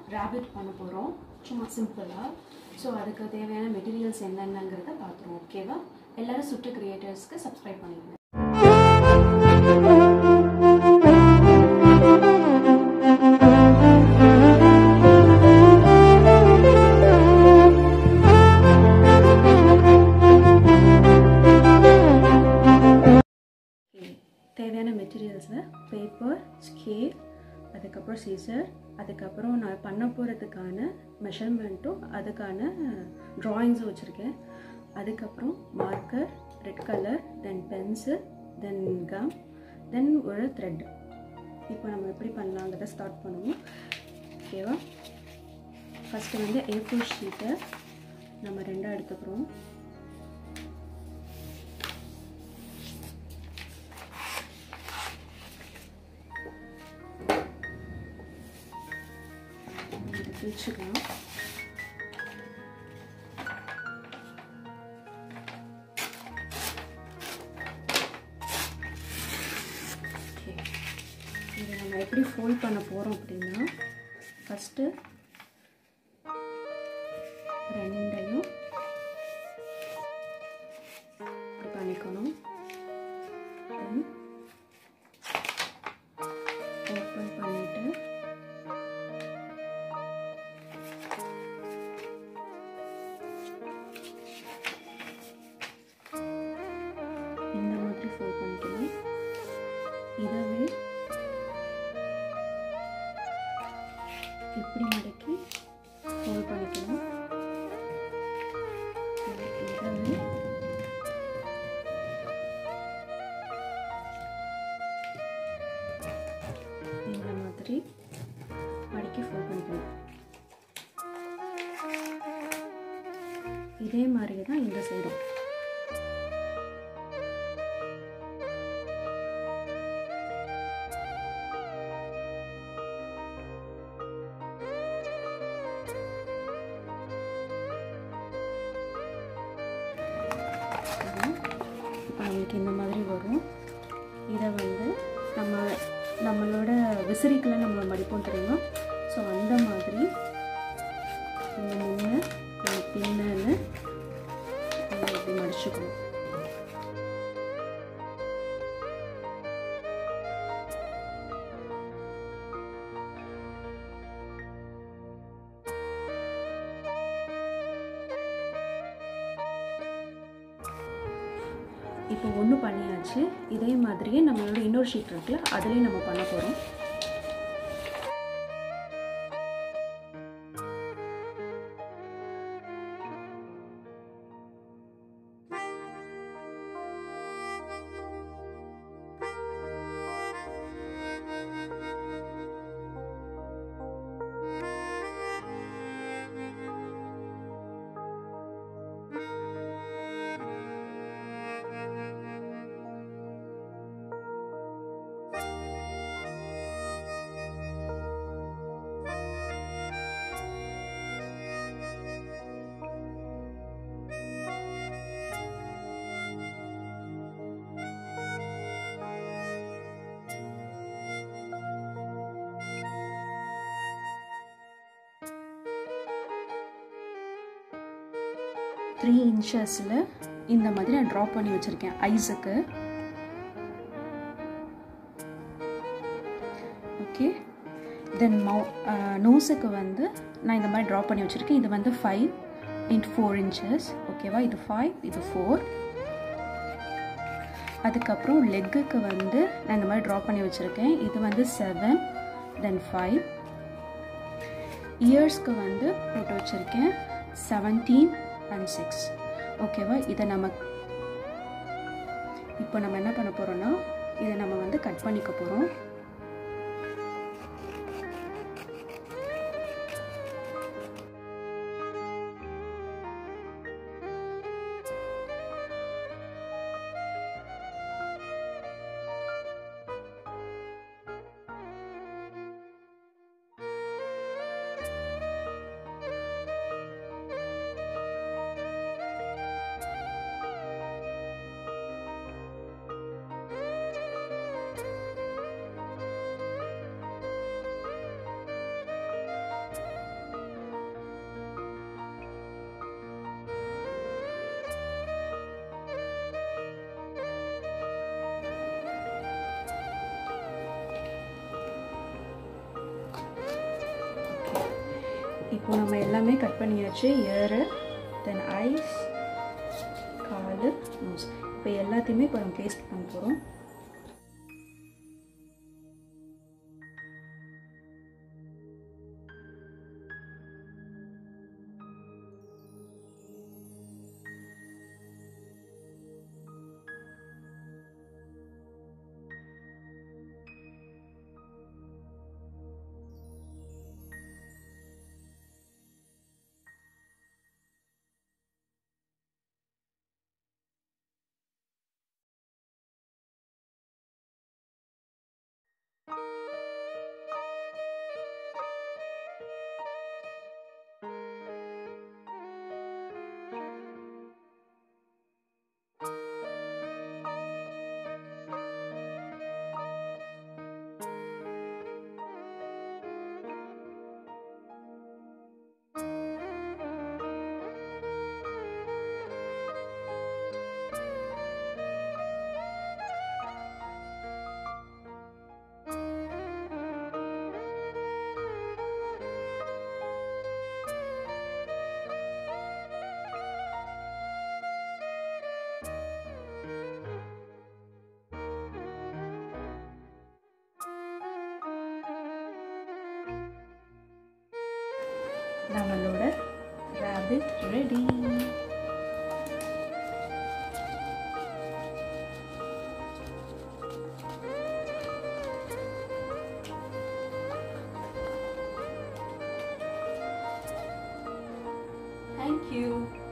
rapid பண்ண போகிறோம் சும்மா சிம்பிளாக ஸோ அதுக்கு தேவையான மெட்டீரியல்ஸ் என்னென்னங்கிறத பார்த்துருவோம் ஓகேவா எல்லாரும் சுட்டு கிரியேட்டர்ஸ்க்கு சப்ஸ்கிரைப் பண்ணிடுங்க தேவையான மெட்டீரியல்ஸு பேப்பர் ஸ்கேல் அதுக்கப்புறம் சீசர் அதுக்கப்புறம் நான் பண்ண போகிறதுக்கான மெஷர்மெண்ட்டும் அதுக்கான ட்ராயிங்ஸும் வச்சுருக்கேன் அதுக்கப்புறம் marker red colour then pencil then gum then ஒரு த்ரெட் இப்போ நம்ம எப்படி பண்ணலாங்கிறத ஸ்டார்ட் பண்ணுவோம் ஓகேவா ஃபஸ்ட்டு வந்து ஏ ஃபோர் ஷீட்டை நம்ம ரெண்டாக எடுத்துக்கிறோம் இது பிரிச்சுக்கலாம் ஓகே இதை நம்ம எப்படி ஃபோல்ட் பண்ண போகிறோம் அப்படின்னா ஃபஸ்ட்டு ரெண்டையும் இப்படி பண்ணிக்கணும் தென் ஓப்பன் பண்ணிவிட்டு இந்த மாதிரி ஃபோல்ட் பண்ணிக்கணும் இதவே இப்படி மடக்கி ஃபோல்ட் பண்ணிக்கணும் இதவே இந்த மாதிரி மடக்கி ஃபோல்ட் பண்ணிக்கணும் இதே மாதிரியே தான் இந்த சைடும் இப்போ நம்மளுக்கு இந்த மாதிரி வரும் இதை வந்து நம்ம நம்மளோட விசிறிக்கெல்லாம் நம்ம மடிப்போம் தெரியுமா ஸோ அந்த மாதிரி இந்த முன்ன கொஞ்சம் பின்னன்னு நம்ம இப்படி மடிச்சுக்கணும் இப்போ ஒன்று பண்ணியாச்சு இதே மாதிரியே நம்மளோட இன்னொரு ஷீட் இருக்குல்ல அதுலேயும் நம்ம பண்ண போகிறோம் த்ரீ இன்ச்சஸில் இந்த மாதிரி நான் ட்ரா பண்ணி வச்சுருக்கேன் ஐஸுக்கு ஓகே தென் மவு நோஸுக்கு வந்து நான் இந்த மாதிரி ட்ரா பண்ணி வச்சுருக்கேன் இது வந்து ஃபைவ் இன்ட் ஃபோர் இன்ச்சஸ் ஓகேவா இது ஃபைவ் இது ஃபோர் அதுக்கப்புறம் லெக்குக்கு வந்து நான் இந்த மாதிரி ட்ரா பண்ணி வச்சுருக்கேன் இது வந்து செவன் தென் ஃபைவ் இயர்ஸ்க்கு வந்து போட்டு வச்சுருக்கேன் செவன்டீன் அண்ட் சிக்ஸ் ஓகேவா இதை நம்ம இப்போ நம்ம என்ன பண்ண போகிறோன்னா இதை நம்ம வந்து கட் பண்ணிக்க போகிறோம் இப்போ நம்ம எல்லாமே கட் பண்ணியாச்சு இயரு தென் ஐஸ் காலு நோஸ் இப்போ எல்லாத்தையுமே இப்போ நம்ம பேஸ்ட் பண்ண போகிறோம் நம்மளோட ரேபிட் ரெடி தேங்க்யூ